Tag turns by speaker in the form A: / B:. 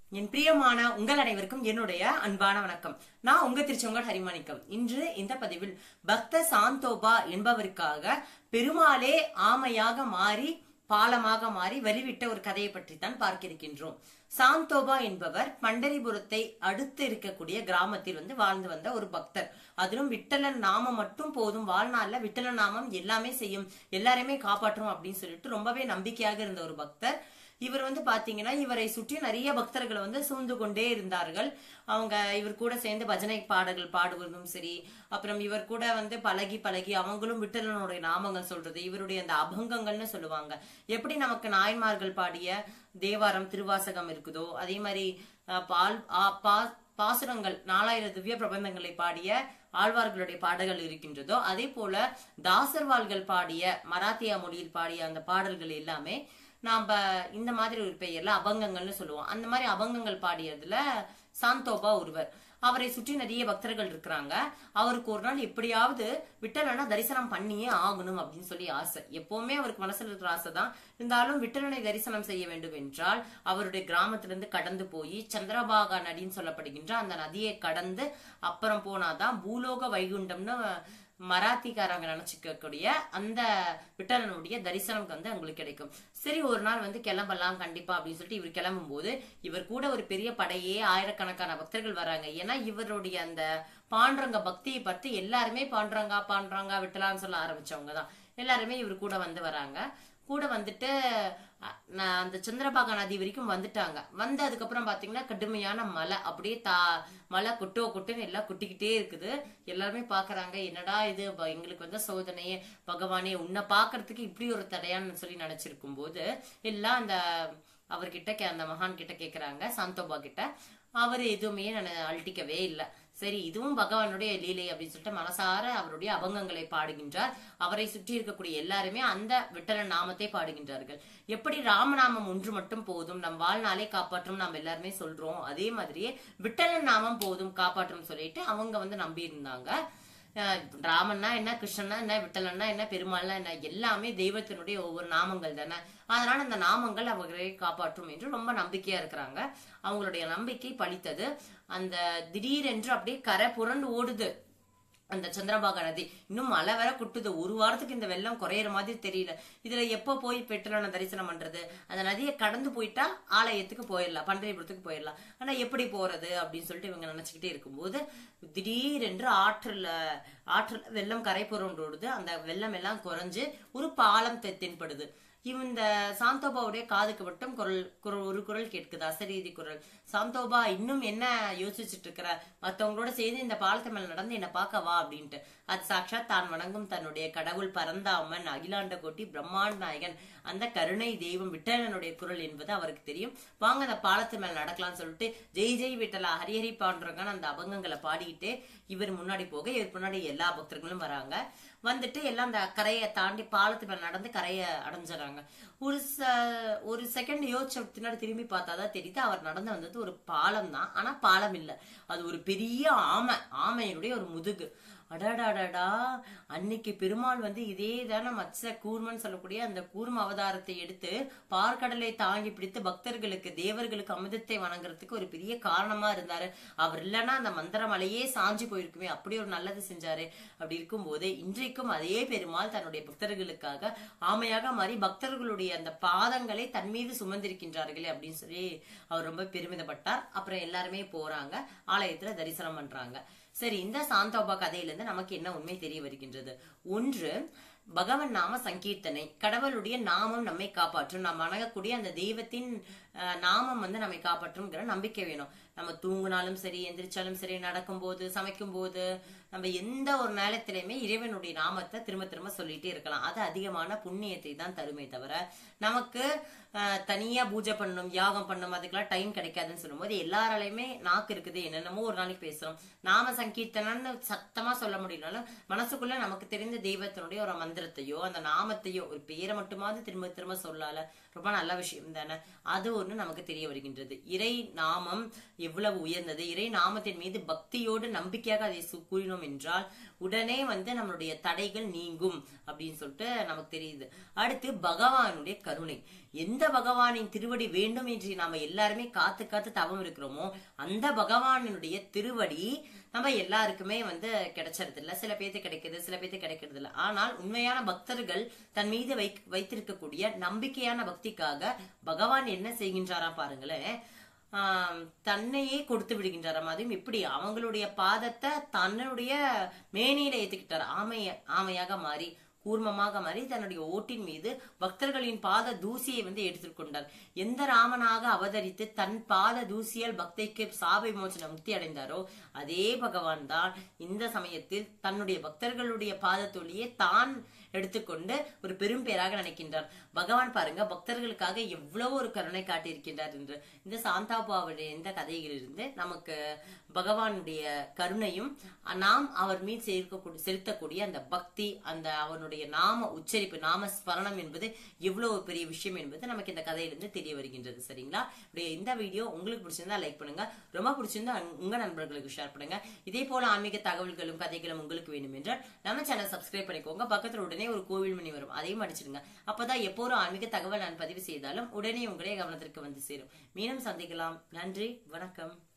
A: என் பிரியமான உங்கள் அனைவருக்கும் என்னுடைய அன்பான வணக்கம் நான் உங்க திருச்செங்கோடு ஹரிமாணிக்கம் இன்று இந்த பதிவில் பக்த சாந்தோபா என்பவருக்காக பெருமாளே ஆமையாக மாறி பாலமாக மாறி வழிவிட்ட ஒரு கதையை பற்றி தான் பார்க்க இருக்கின்றோம் சாந்தோபா என்பவர் பண்டரிபுரத்தை அடுத்து இருக்கக்கூடிய கிராமத்தில் வந்து வாழ்ந்து வந்த ஒரு பக்தர் அதிலும் விட்டலன் நாமம் மட்டும் போதும் வாழ்நாள்ல விட்டலன் நாமம் எல்லாமே செய்யும் எல்லாரையுமே காப்பாற்றும் அப்படின்னு சொல்லிட்டு ரொம்பவே நம்பிக்கையாக இருந்த ஒரு பக்தர் இவர் வந்து பாத்தீங்கன்னா இவரை சுற்றி நிறைய பக்தர்கள் வந்து சூழ்ந்து கொண்டே இருந்தார்கள் அவங்க இவர் கூட சேர்ந்து பஜனை பாடல்கள் பாடுவதும் சரி அப்புறம் இவர் கூட வந்து பழகி பழகி அவங்களும் விட்டலனுடைய நாமங்கள் சொல்றது இவருடைய அந்த அபங்கங்கள்னு சொல்லுவாங்க எப்படி நமக்கு நாயன்மார்கள் பாடிய தேவாரம் திருவாசகம் இருக்குதோ அதே மாதிரி அஹ், பால் ஆ, பா- பாசுரங்கள் நாலாயிரம் திவ்ய பிரபந்தங்களை பாடிய ஆழ்வார்களுடைய பாடல்கள் இருக்கின்றதோ அதே போல தாசர்வாள்கள் பாடிய மராத்தியா மொழியில் பாடிய அந்த பாடல்கள் எல்லாமே நாம இந்த மாதிரி ஒரு பெயர்ல அபங்கங்கள்னு சொல்லுவோம் அந்த மாதிரி அபங்கங்கள் பாடியதுல சாந்தோபா ஒருவர் அவரை சுற்றி நிறைய பக்தர்கள் இருக்கிறாங்க அவருக்கு ஒரு நாள் எப்படியாவது விட்டலனா தரிசனம் பண்ணியே ஆகணும் அப்படின்னு சொல்லி ஆசை எப்பவுமே அவருக்கு மனசுல இருக்கிற ஆசை தான் இருந்தாலும் விட்டலனை தரிசனம் செய்ய வேண்டும் என்றால் அவருடைய கிராமத்திலிருந்து கடந்து போய் சந்திரபாகா நதின்னு சொல்லப்படுகின்ற அந்த நதியை கடந்து அப்புறம் போனாதான் பூலோக வைகுண்டம்னு மராத்திக்காரங்க நினைச்சுக்கக்கூடிய அந்த விட்டலனுடைய தரிசனம் வந்து உங்களுக்கு கிடைக்கும் சரி ஒரு நாள் வந்து கிளம்பலாம் கண்டிப்பா அப்படின்னு சொல்லிட்டு இவர் கிளம்பும் போது இவர் கூட ஒரு பெரிய படையே ஆயிரக்கணக்கான பக்தர்கள் வராங்க ஏன்னா இவருடைய அந்த பாண்டரங்க பக்தியை பத்தி எல்லாருமே பாண்டரங்கா பாண்டரங்கா விட்டலான்னு சொல்ல ஆரம்பிச்சவங்க தான் எல்லாருமே இவர் கூட வந்து வராங்க கூட வந்துட்டு அ, நான் அந்த சந்திரபாகா நதி வரைக்கும் வந்துட்டாங்க வந்து அதுக்கப்புறம் பாத்தீங்கன்னா கடுமையான மழை அப்படியே தா மழை கொட்டோ கொட்டுன்னு எல்லாம் கொட்டிக்கிட்டே இருக்குது எல்லாருமே பாக்குறாங்க என்னடா இது ப- எங்களுக்கு வந்த சோதனையே பகவானே உன்னை பாக்குறதுக்கு இப்படி ஒரு தடையான்னு சொல்லி நினைச்சிருக்கும் போது எல்லாம் அந்த அவர்கிட்ட கே- அந்த மகான் கிட்ட கேக்குறாங்க சாந்தோபா கிட்ட அவர் எதுவுமே நான் அழட்டிக்கவே இல்லை சரி இதுவும் பகவானுடைய லீலை அப்படின்னு சொல்லிட்டு மனசார அவருடைய அபங்கங்களை பாடுகின்றார் அவரை சுற்றி இருக்கக்கூடிய எல்லாருமே அந்த விட்டலன் நாமத்தை பாடுகின்றார்கள் எப்படி ராமநாமம் ஒன்று மட்டும் போதும் நம் வாழ்நாளே காப்பாற்றும் நாம் எல்லாருமே சொல்றோம் அதே மாதிரியே விட்டலன் நாமம் போதும் காப்பாற்றும் சொல்லிட்டு அவங்க வந்து நம்பி இருந்தாங்க அஹ் ராமன்னா என்ன கிருஷ்ணன்னா என்ன விட்டலன்னா என்ன பெருமாள்னா என்ன எல்லாமே தெய்வத்தினுடைய ஒவ்வொரு நாமங்கள் தானே அதனால அந்த நாமங்கள் அவர்களை காப்பாற்றும் என்று ரொம்ப நம்பிக்கையா இருக்கிறாங்க அவங்களுடைய நம்பிக்கை பலித்தது அந்த திடீரென்று அப்படியே கரை புரண்டு ஓடுது அந்த சந்திரபாகா நதி இன்னும் மழை வேற கொட்டுது ஒரு வாரத்துக்கு இந்த வெள்ளம் குறையிற மாதிரி தெரியல இதுல எப்ப போய் பெற்றலான தரிசனம் பண்றது அந்த நதியை கடந்து போயிட்டா ஆலயத்துக்கு போயிடலாம் பண்டரிபுரத்துக்கு போயிடலாம் ஆனா எப்படி போறது அப்படின்னு சொல்லிட்டு இவங்க நினைச்சுக்கிட்டே இருக்கும்போது திடீரென்று ஆற்றுல ஆற்றுல வெள்ளம் கரை புரண்டு ஓடுது அந்த வெள்ளம் எல்லாம் குறைஞ்சு ஒரு பாலம் தெ- தென்படுது இந்த சாந்தோபாவுடைய காதுக்கு மட்டும் குரல் குரல் ஒரு குரல் கேட்குது அசரீதி குரல் சாந்தோபா இன்னும் என்ன யோசிச்சுட்டு இருக்கிற மத்தவங்களோட சேர்ந்து இந்த பாலத்து மேல நடந்து என்ன பார்க்க வா அப்படின்ட்டு அது சாட்சாத் தான் வணங்கும் தன்னுடைய கடவுள் பரந்தாமன் அகிலாண்ட கோட்டி பிரம்மாண்ட நாயகன் அந்த கருணை தெய்வம் விட்டலனுடைய குரல் என்பது அவருக்கு தெரியும் வாங்க அந்த பாலத்து மேல நடக்கலாம்னு சொல்லிட்டு ஜெய் ஜெய் விட்டலா ஹரிஹரி பாண்டுறங்கன்னு அந்த அபங்கங்களை பாடிட்டு இவர் முன்னாடி போக இவர் முன்னாடி எல்லா பக்தர்களும் வராங்க வந்துட்டு எல்லாம் அந்த கரையை தாண்டி பாலத்து மேல நடந்து கரையை அடைஞ்சிடறாங்க ஒரு ச ஒரு செகண்ட் யோசிச்ச பின்னாடி திரும்பி பார்த்தாதான் தெரியுது அவர் நடந்து வந்தது ஒரு பாலம் தான் ஆனா பாலம் இல்ல அது ஒரு பெரிய ஆமை ஆமையினுடைய ஒரு முதுகு அடாடாடாடா அன்னைக்கு பெருமாள் வந்து இதே தானே மச்ச கூர்மன் சொல்லக்கூடிய அந்த கூர்ம அவதாரத்தை எடுத்து பார்க்கடலை தாங்கி பிடித்து பக்தர்களுக்கு தேவர்களுக்கு அமிர்தத்தை வணங்குறதுக்கு ஒரு பெரிய காரணமா இருந்தாரு அவர் இல்லைன்னா அந்த மந்திரமலையே சாஞ்சு போயிருக்குமே அப்படி ஒரு நல்லது செஞ்சாரு அப்படி இருக்கும்போது இன்றைக்கும் அதே பெருமாள் தன்னுடைய பக்தர்களுக்காக ஆமையாக மாறி பக்தர்களுடைய அந்த பாதங்களை தன் மீது சுமந்திருக்கின்றார்களே அப்படின்னு சொல்லி அவர் ரொம்ப பெருமிதப்பட்டார் அப்புறம் எல்லாருமே போறாங்க ஆலயத்துல தரிசனம் பண்றாங்க சரி இந்த சாந்தோபா கதையிலிருந்து நமக்கு என்ன உண்மை தெரிய வருகின்றது ஒன்று பகவன் நாம சங்கீர்த்தனை கடவுளுடைய நாமம் நம்மை காப்பாற்றும் நாம் வணங்கக்கூடிய அந்த தெய்வத்தின் அஹ், நாமம் வந்து நம்மை காப்பாற்றும்ங்கிற நம்பிக்கை வேணும் நம்ம தூங்கினாலும் சரி எந்திரிச்சாலும் சரி நடக்கும்போது சமைக்கும் போது நம்ம எந்த ஒரு நேரத்திலையுமே இறைவனுடைய நாமத்தை திரும்ப திரும்ப சொல்லிட்டே இருக்கலாம் அது அதிகமான புண்ணியத்தை தான் தருமே தவிர நமக்கு அஹ், தனியா பூஜை பண்ணணும் யாகம் பண்ணணும் அதுக்கெல்லாம் டைம் கிடைக்காதுன்னு சொல்லும்போது எல்லாராலையுமே நாக்கு இருக்குது என்னென்னமோ ஒரு நாளைக்கு பேசுறோம் நாம சங்கீர்த்தனம்னு சத்தமா சொல்ல முடியலனாலும் மனசுக்குள்ள நமக்கு தெரிந்த தெய்வத்தினுடைய ஒரு மந்திரம் மந்திரத்தையோ அந்த நாமத்தையோ ஒரு பேரை மட்டுமாவது திரும்ப திரும்ப சொல்லால ரொம்ப நல்ல விஷயம் தானே அது ஒண்ணு நமக்கு தெரிய வருகின்றது இறை நாமம் எவ்வளவு உயர்ந்தது இறை நாமத்தின் மீது பக்தியோடு நம்பிக்கையாக அதை சு- கூறினோம் என்றால் உடனே வந்து நம்மளுடைய தடைகள் நீங்கும் அப்படின்னு சொல்லிட்டு நமக்கு தெரியுது அடுத்து பகவானுடைய கருணை எந்த பகவானின் திருவடி வேண்டும் என்று நாம எல்லாருமே காத்து காத்து தவம் இருக்கிறோமோ அந்த பகவானுடைய திருவடி நம்ம எல்லாருக்குமே வந்து கிடைச்சறது இல்ல சில பேர்த்து கிடைக்குது சில பேர்த்து கிடைக்கிறது இல்ல ஆனால் உண்மையான பக்தர்கள் தன் மீது வை வைத்திருக்கக்கூடிய நம்பிக்கையான பக்திக்காக பகவான் என்ன செய்கின்றாராம் பாருங்களேன் ஆம், தன்னையே கொடுத்து விடுகின்றாராம் அதுவும் இப்படி அவங்களுடைய பாதத்தை தன்னுடைய மேனியில ஏத்துக்கிட்டார் ஆமைய ஆமையாக மாறி கூர்மமாக மாறி தன்னுடைய ஓட்டின் மீது பக்தர்களின் பாத தூசியை வந்து எடுத்துக்கொண்டார் எந்த ராமனாக அவதரித்து தன் பாத தூசியால் பக்தைக்கு சாப விமோசன முக்தி அடைந்தாரோ அதே பகவான் தான் இந்த சமயத்தில் தன்னுடைய பக்தர்களுடைய பாதத்தொழியை தான் எடுத்துக்கொண்டு ஒரு பெரும் பேராக நினைக்கின்றார் பகவான் பாருங்க பக்தர்களுக்காக எவ்வளவு ஒரு கருணை காட்டியிருக்கின்றார் என்று இந்த சாந்தாபாவுடைய இந்த கதையிலிருந்து நமக்கு பகவானுடைய கருணையும் நாம் அவர் மீது சேர்க்கக்கூடிய செலுத்தக்கூடிய அந்த பக்தி அந்த அவனுடைய நாம உச்சரிப்பு நாம ஸ்மரணம் என்பது எவ்வளவு பெரிய விஷயம் என்பது நமக்கு இந்த கதையிலிருந்து தெரிய வருகின்றது சரிங்களா இப்படி இந்த வீடியோ உங்களுக்கு பிடிச்சிருந்தா லைக் பண்ணுங்க ரொம்ப பிடிச்சிருந்தா உங்க நண்பர்களுக்கு ஷேர் பண்ணுங்க இதே போல ஆன்மீக தகவல்களும் கதைகளும் உங்களுக்கு வேணும் என்றால் நம்ம சேனல் சப்ஸ்கிரைப் பண்ணிக்கோங்க பக்கத்துல உடனே ஒரு கோவில் மணி வரும் அதையும் அடிச்சிடுங்க அப்பதான் எப்போ ஒரு ஆன்மீக தகவல் நான் பதிவு செய்தாலும் உடனே உங்களுடைய கவனத்திற்கு வந்து சேரும் மீண்டும் சந்திக்கலாம் நன்றி வணக்கம்